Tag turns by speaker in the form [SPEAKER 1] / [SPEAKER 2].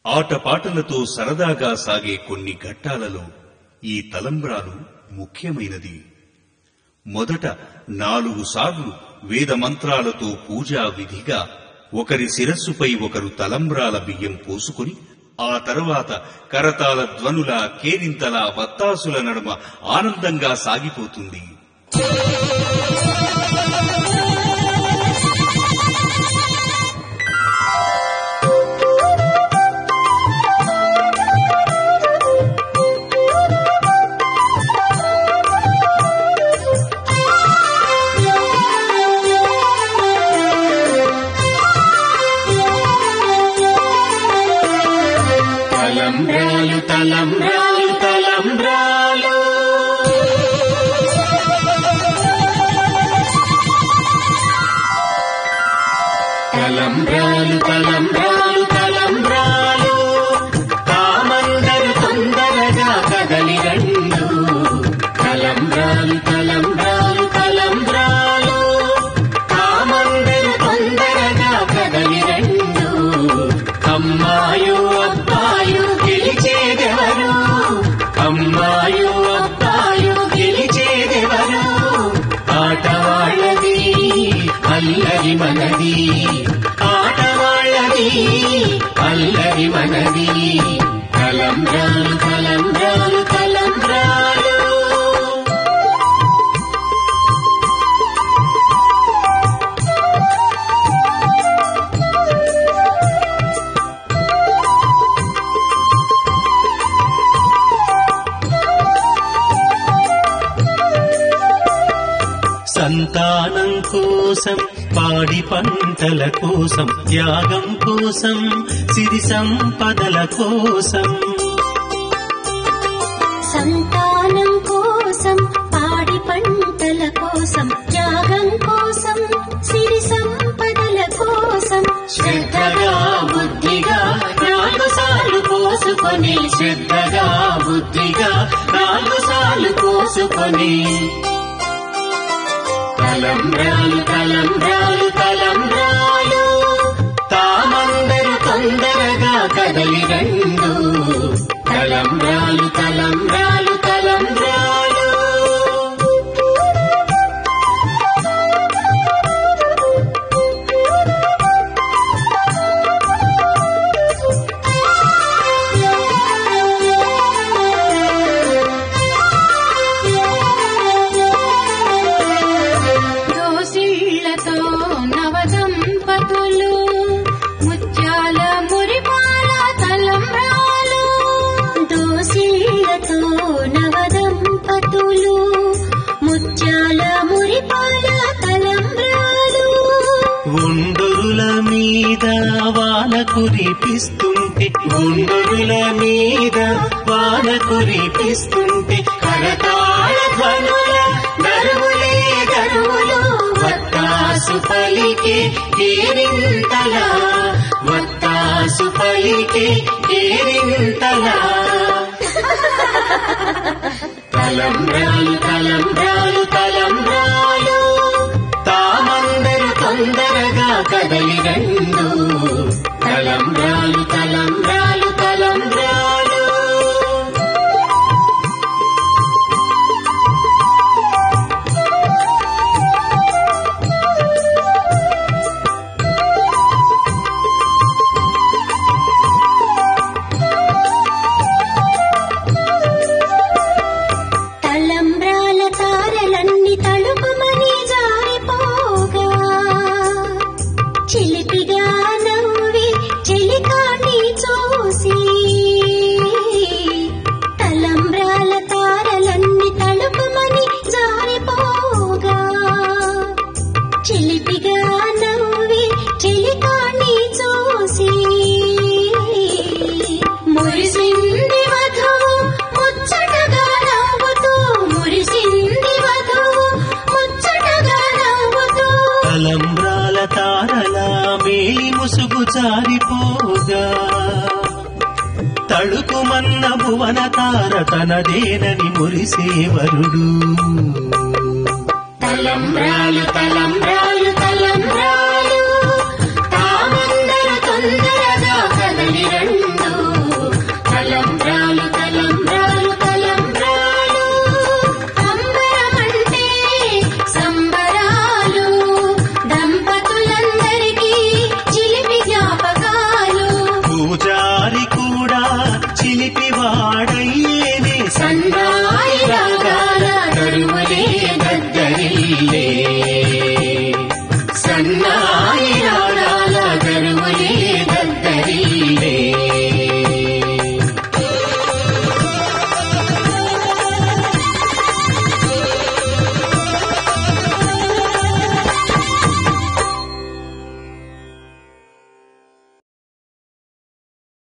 [SPEAKER 1] ఆటపాటలతో సరదాగా సాగే కొన్ని ఘట్టాలలో ఈ తలంబ్రాలు ముఖ్యమైనది మొదట నాలుగు సార్లు వేద మంత్రాలతో పూజా విధిగా ఒకరి శిరస్సుపై ఒకరు తలంబ్రాల బియ్యం పోసుకుని ఆ తరువాత కరతాల ధ్వనుల కేరింతల వత్తాసుల నడుమ ఆనందంగా సాగిపోతుంది
[SPEAKER 2] తలంబ్రాలు తలంబ్రాలు తలంబ్రాలు తలంబ్రాలు తలంబ్రాలు తలంబ్రాలు కామందరు తొందరగా కదలి రండు తలంబ్రాలు తలంబ్రాలు తలంబ్రాలు కామందరు తొందరగా కదలి రండు అమ్మాయు అబ్బాయు గెలిచేదెవరు అమ్మాయు అబ్బాయు గెలిచేదెవరు ఆటవాళ్ళది అల్లరి మనది ఆటవాళ్ళది అల్లరి మనది తలంబ్రాలు తలంబ్రాలు తలంబ్రాలు సంతానం కోసం పాడి పంటల కోసం త్యాగం కోసం సిరి సంపదల కోసం
[SPEAKER 3] సంతానం కోసం పాడి పంటల కోసం త్యాగం కోసం సిరి సంపదల కోసం
[SPEAKER 2] శ్రద్ధగా బుద్ధిగా నాలుగు సార్లు కోసుకొని శ్రద్ధగా బుద్ధిగా నాలుగు సార్లు కోసుకొని తలంబ్రాలు తలంబ్రాలు తలంబ్రాలు తామందరు తొందరగా కదలి రెండు తలంబ్రాలు తలంబ్రాలు తలంబ్రాలు
[SPEAKER 3] దోసిళ్లతో నవదంపతులు ముత్యాల మురిపాల తలంబ్రాలు దోసిళ్లతో నవదంపతులు ముత్యాల మురిపాల తలంబ్రాలు
[SPEAKER 2] గుండుల మీద వాన కురిపిస్తుంటే గుండుల మీద వాన కురిపిస్తుంటే కరతాళ ధ్వనుల గరువులే గరువులు వత్తాసు పలికే కేరింతల వత్తాసు పలికే కేరింతల తలంబ్రాలు తలంబ్రాలు తలంబ్రాలు తామందరు తొందరగా కదలి రెండు తలంబ్రాలు తలంబ్రాలు తలంబ్రాలు
[SPEAKER 3] తలంబ్రాల తారలన్నీ తడుపుమని జారిపోగా చిలిపిగా నవ్వి చెలికాన్ని చూసి తలంబ్రాల తారలన్నీ తడుపుమని జారిపోగా చిలిపిగా నవ్వి చెలికాన్ని చూసి మురిసింది వధువు ముచ్చటగా నవ్వుతూ మురిసింది వధువు ముచ్చటగా నవ్వుతూ
[SPEAKER 2] తలంబ్రాల తారల మేలి ముసుగు జారిపోగా తడుకుమన్న భువన తార తనదేనని మురిసేవరుడు తలంబ్రాలు తలంబ్రాలు తలంబ్రాలు తామందరు తొందరగా కదలి రెండు వలే